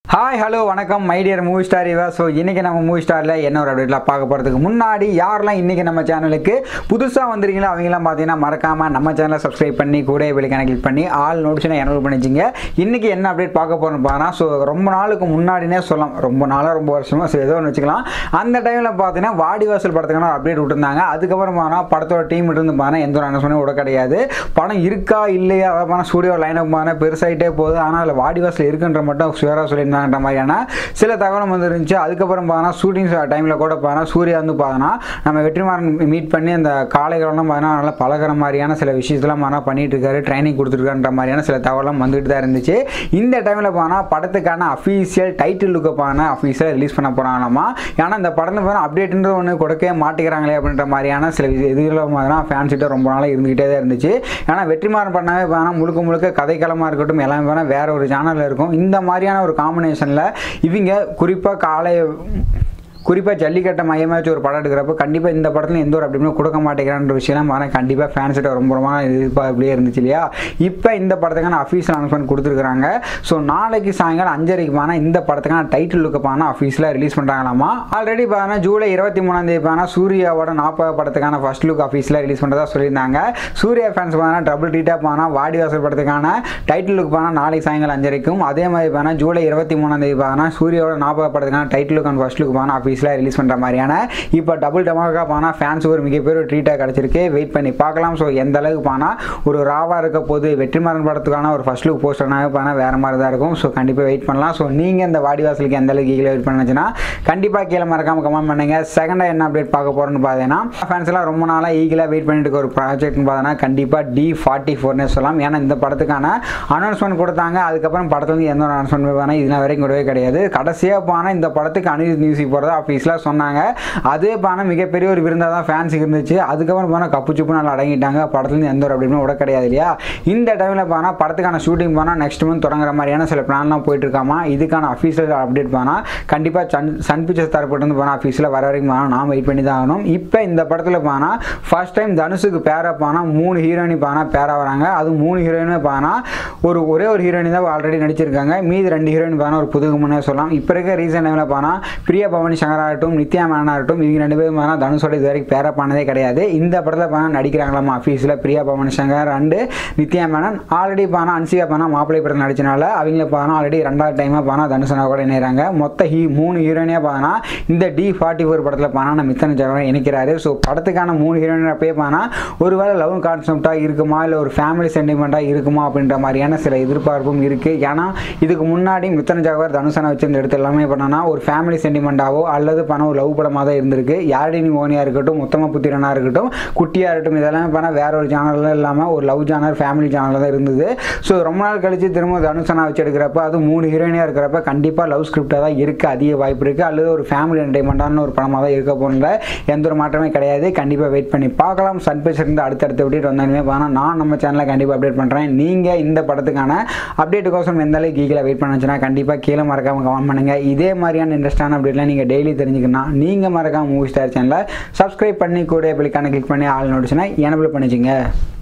hi hello வணக்கம் my dear movie star இவா so இன்றைக்கி நம்ம மூவி ஸ்டாரில் என்ன ஒரு அப்டேட்டில் பார்க்க போகிறதுக்கு முன்னாடி யாரெல்லாம் இன்றைக்கி நம்ம சேனலுக்கு புதுசாக வந்திருக்கீங்களோ அவங்களாம் பார்த்தீங்கன்னா மறக்காமல் நம்ம சேனலை சப்ஸ்கிரைப் பண்ணி கூட வெளிக்கான கிளிக் பண்ணி ஆல் நோட்டிஷனை எனரோல் பண்ணிச்சிங்க இன்றைக்கி என்ன அப்டேட் பார்க்க போகிறோம்னு பார்த்தா ஸோ ரொம்ப நாளுக்கு முன்னாடினே சொல்லலாம் ரொம்ப நாளாக ரொம்ப வருஷமாக ஸோ ஏதோ ஒன்று வச்சுக்கலாம் அந்த டைமில் பார்த்தீங்கன்னா வாடிவாசல் படத்துக்கான அப்டேட் விட்டுருந்தாங்க அதுக்கப்புறம் பார்த்தா படத்தோட டீம் இருந்து பார்த்தா எந்த ஒரு அனௌன்ஸ்மெண்ட்டும் விட கிடையாது படம் இருக்கா இல்லையா அதை பார்த்தா ஸ்டூடியோ லைனப் பார்த்தா பெருசாகிட்டே போகுது ஆனால் அதில் வாடிவாசல் இருக்குன்ற மட்டும் ஷுவராக சொல்லியிருந்தாங்கன்ற மாதிரியான சில தகவலும் வந்து இருந்துச்சு அதுக்கப்புறம் பார்த்தா ஷூட்டிங் டைமில் கூட பார்த்தா சூர்யா வந்து பார்த்தோன்னா நம்ம வெற்றிமாறன் மீட் பண்ணி அந்த காலைகளெல்லாம் பார்த்தா நல்லா பழகிற மாதிரியான சில விஷயத்தெல்லாம் பார்த்தா பண்ணிட்டு இருக்காரு ட்ரைனிங் கொடுத்துருக்கான்ற மாதிரியான சில தகவலாம் வந்துட்டு தான் இருந்துச்சு இந்த டைமில் பார்த்தா படத்துக்கான அஃபீஷியல் டைட்டில் லுக்கை பார்த்தா அஃபீஷியலாக ரிலீஸ் பண்ண போகிறாங்களாமா ஏன்னா இந்த படத்தில் பார்த்தா அப்டேட்ன்ற ஒன்று கொடுக்கவே மாட்டேங்கிறாங்களே அப்படின்ற மாதிரியான சில இதுகளை பார்த்தா ஃபேன்ஸ்கிட்ட ரொம்ப நாளாக இருந்துகிட்டே தான் இருந்துச்சு ஏன்னா வெற்றிமாறன் பண்ணாவே பார்த்தா முழுக்க முழுக்க கதைக்களமாக இருக்கட்டும் எல்லாமே பார்த்தா வேற ஒரு சேனலில் இருக்கும் இந்த மாதிரியான ஒரு காம்பினேஷனில் இவங்க குறிப்பாக காலை குறிப்பாக ஜல்லிக்கட்டை மையமாக வச்சு ஒரு படம் எடுக்கிறப்போ கண்டிப்பாக இந்த படத்தில் எந்த ஒரு அப்படியுமே கொடுக்க மாட்டேங்கிறான்ற விஷயம்லாம் பார்த்தா கண்டிப்பாக ஃபேன்ஸ்கிட்ட ரொம்ப ரொம்ப எதிர்பார்ப்புலேயே இருந்துச்சு இல்லையா இப்போ இந்த படத்துக்கான அஃபீஷியல் அனௌன்ஸ்மெண்ட் கொடுத்துருக்காங்க ஸோ நாளைக்கு சாயங்காலம் அஞ்சரைக்கு பானா இந்த படத்துக்கான டைட்டில் லுக்கு பானா அஃபீஷியலாக ரிலீஸ் பண்ணுறாங்களாமா ஆல்ரெடி பார்த்தா ஜூலை இருபத்தி மூணாம் தேதி பானா சூர்யாவோட நாற்பது படத்துக்கான ஃபர்ஸ்ட் லுக் அஃபீஷியலாக ரிலீஸ் பண்ணுறதா சொல்லியிருந்தாங்க சூர்யா ஃபேன்ஸ் பார்த்தா டபுள் டீட்டாக பானா வாடிவாசல் படத்துக்கான டைட்டில் லுக் பானா நாளைக்கு சாயங்காலம் அஞ்சரைக்கும் அதே மாதிரி பானா ஜூலை இருபத்தி மூணாம் தேதி பானா சூர்யாவோட நாற்பது படத்துக்கான title look and first look பானா ஆஃபீஸில் ரிலீஸ் பண்ணுற மாதிரியான இப்போ டபுள் டமாக்கா பானா ஃபேன்ஸ் ஒரு மிகப்பெரிய ஒரு ட்ரீட்டாக கிடச்சிருக்கு வெயிட் பண்ணி பார்க்கலாம் ஸோ எந்த அளவுக்கு பானா ஒரு ராவாக இருக்க போது வெற்றிமாறன் படத்துக்கான ஒரு ஃபர்ஸ்ட் லுக் போஸ்டர்னாவே பானா வேறு மாதிரி தான் இருக்கும் ஸோ கண்டிப்பாக வெயிட் பண்ணலாம் ஸோ நீங்கள் இந்த வாடிவாசலுக்கு எந்த அளவுக்கு கீழே வெயிட் பண்ணுச்சுன்னா கண்டிப்பாக கீழே மறக்காம கமெண்ட் பண்ணுங்க செகண்டாக என்ன அப்டேட் பார்க்க போகிறோன்னு பார்த்தீங்கன்னா ஃபேன்ஸ் எல்லாம் ரொம்ப நாளாக ஈகிளாக வெயிட் பண்ணிட்டு இருக்க ஒரு ப்ராஜெக்ட்னு பார்த்தீங்கன்னா கண்டிப்பாக டி ஃபார்ட்டி ஃபோர்னே சொல்லலாம் ஏன்னா இந்த படத்துக்கான அனௌன்ஸ்மெண்ட் கொடுத்தாங்க அதுக்கப்புறம் படத்துல வந்து எந்த ஒரு அனௌன்ஸ்மெண்ட் பார்த்தா இதெல்லாம் வரைக்கும் கூடவே கிடையாது கடைசியாக போனால் இந்த படத்துக்கு அனிருத் மியூசிக் போகிறதா ஆஃபீஸில் சொன்னாங்க அதே பானை மிகப்பெரிய ஒரு விருந்தாக தான் ஃபேன்ஸுக்கு இருந்துச்சு அதுக்கப்புறம் போனால் கப்பு சுப்பு நல்லா அடங்கிட்டாங்க படத்துலேருந்து எந்த ஒரு அப்படியுமே விட கிடையாது இல்லையா இந்த டைமில் போனால் படத்துக்கான ஷூட்டிங் போனால் நெக்ஸ்ட் மந்த் தொடங்குற மாதிரியான சில பிளான்லாம் போயிட்டு இருக்காமா இதுக்கான அஃபீஷியல் அப்டேட் போனால் கண்டிப்பாக சன் சன் பிக்சர்ஸ் தரப்பட்டு வந்து போனால் அஃபீஸில் வர வரைக்கும் போனால் நான் வெயிட் பண்ணி தான் ஆகணும் இப்போ இந்த படத்தில் போனால் ஃபர்ஸ்ட் டைம் தனுஷுக்கு பேரா போனால் மூணு ஹீரோயினி பானா பேரா வராங்க அது மூணு ஹீரோயினுமே பானா ஒரு ஒரே ஒரு ஹீரோயினி தான் ஆல்ரெடி நடிச்சிருக்காங்க மீதி ரெண்டு ஹீரோயின் பானா ஒரு புதுகுமனே சொல்லலாம் இப்போ இருக்க ரீசன் டைமில் பானா பிரியா பவானி சங்கர் ஆகட்டும் நித்யா மேனா இருக்கட்டும் இவங்க ரெண்டு பேரும் பானா தனுஷோட இது வரைக்கும் பேரா பண்ணதே கிடையாது இந்த படத்தில் பானா நடிக்கிறாங்களாமா ஆஃபீஸில் பிரியா பவானி சங்கர் அண்டு நித்யா மேனன் ஆல்ரெடி பானா அன்சிகா பானா மாப்பிள்ளை படத்தில் நடிச்சனால அவங்கள பானா ஆல்ரெடி ரெண்டாவது டைமாக பானா தனுஷனா கூட இணைகிறாங்க மொத்த ஹீ மூணு ஹீரோயினே பானா இந்த டி ஃபார்ட்டி ஃபோர் படத்தில் பானா நம்ம மித்தன ஜெகன் இணைக்கிறாரு ஸோ படத்துக்கான மூணு ஹீரோயின் அப்பயே பானா ஒருவேளை லவ் கான்செப்டாக இருக்குமா இல்லை ஒரு ஃபேமிலி சென்டிமெண்ட்டாக இருக்குமா அப்படின்ற மாதிரியான சில எதிர்பார்ப்பும் இருக்குது ஏன்னா இதுக்கு முன்னாடி மித்தன ஜாகவர் தனுஷனை வச்சிருந்த இடத்துல எல்லாமே பண்ணனா ஒரு ஃபேமிலி சென்டிமெண்ட்டாவோ அல்லது பணம் ஒரு லவ் படமாக தான் இருந்திருக்கு யாழினி மோனியாக இருக்கட்டும் உத்தம புத்திரனாக இருக்கட்டும் குட்டியாக இருக்கட்டும் இதெல்லாம் பண்ணால் வேற ஒரு சேனலில் இல்லாமல் ஒரு லவ் சேனல் ஃபேமிலி சேனலில் தான் இருந்தது ஸோ ரொம்ப நாள் கழிச்சு திரும்ப தனுஷனா வச்சு எடுக்கிறப்ப அது மூணு ஹீரோயினியாக இருக்கிறப்ப கண்டிப்பாக லவ் ஸ்கிரிப்டாக தான் இருக்குது அதிக வாய்ப்பு இருக்குது அல்லது ஒரு ஃபேமிலி என்டர்டைன்மெண்ட்டான ஒரு படமாக தான் இருக்க போகல எந்த ஒரு மாற்றமே கிடையாது கண்டிப்பாக வெயிட் பண்ணி பார்க்கலாம் சன் பிக்சர் இருந்து அடுத்தடுத்த அப்டேட் வந்தாலுமே பார்த்தா நான் நம்ம சேனலில் கண்டிப்பாக அப்டேட் பண்ணுறேன் நீங்கள் இந்த படத்துக்கான அப்டேட்டுக்கோசம் எந்த அளவுக்கு கீழே வெயிட் பண்ணுச்சுன்னா கண்டிப்பாக கீழே மறக்காமல் கமெண்ட் பண்ணுங்கள் இதே மாதிரியான இன்ட்ரெஸ்டான அப்டேட்லாம் நீங்கள் டெய்லி தெரிஞ்சுக்கணும் நீங்கள் மறக்காம மூவி ஸ்டார் சேனலை சப்ஸ்கிரைப் பண்ணி கூட பெல்லிக்கான கிளிக் பண்ணி ஆள் நோட்டிச்சுன்னா எனபிள் பண்ணிச்சுங்க